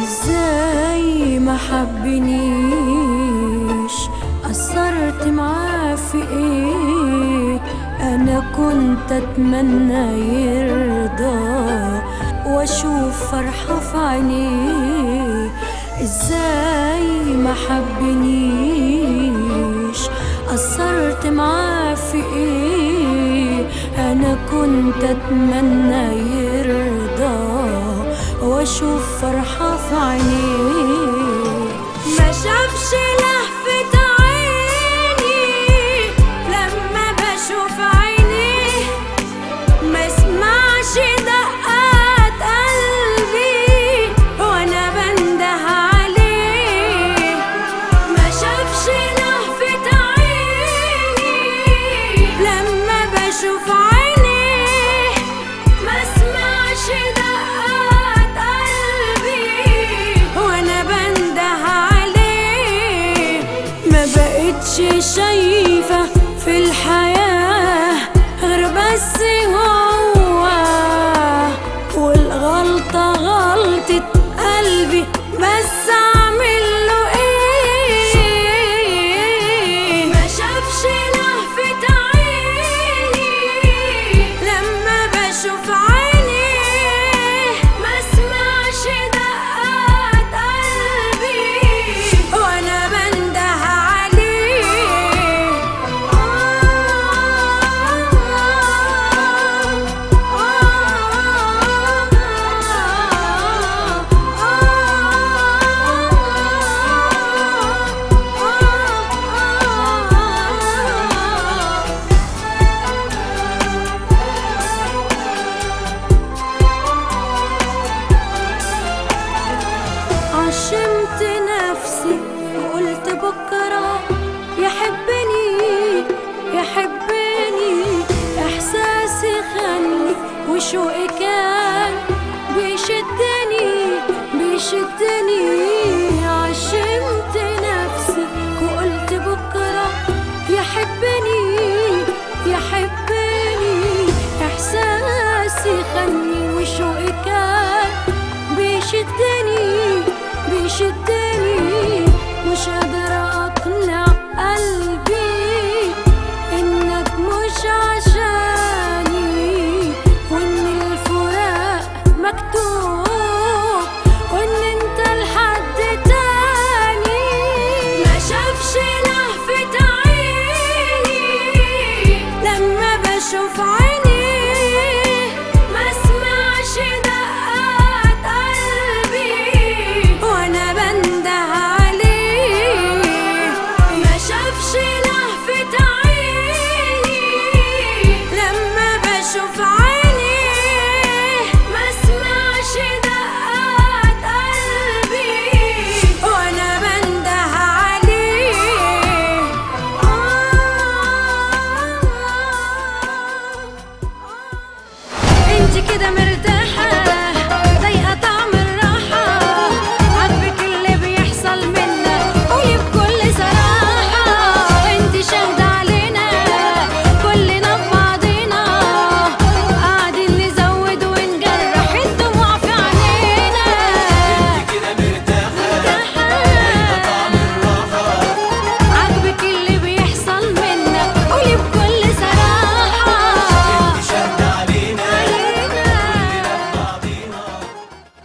ازاي ما حبنيش قصرت معاه في ايه انا كنت اتمنى يرضى واشوف فرحة في عينيه ازاي ما حبنيش قصرت معاه في ايه انا كنت اتمنى يرضى واشوف فرحة في عينيه ما شافش لهفة عيني لما بشوف عينيه ما سمعش دقات قلبي وانا بنده عليه ما شافش لهفة عيني لما بشوف عينيه ما سمعش دقات قلبي وانا بنده عليه ما بقتش شايفة في الحياة غير بس هو والغلطة غلطة قلبي بس اعمل له ايه ما شافش لهفة عيني لما بشوف عينيه ما سمعش دقات قلبي وانا بنده عليه عشمت نفسي وقلت بكرة يحبني يحبني إحساسي خلي وشوقي كان بيشدني بيشدني عشمت نفسي وقلت بكرة يحبني يحبني إحساسي خلي وشوقي كان بيشدني بيشدني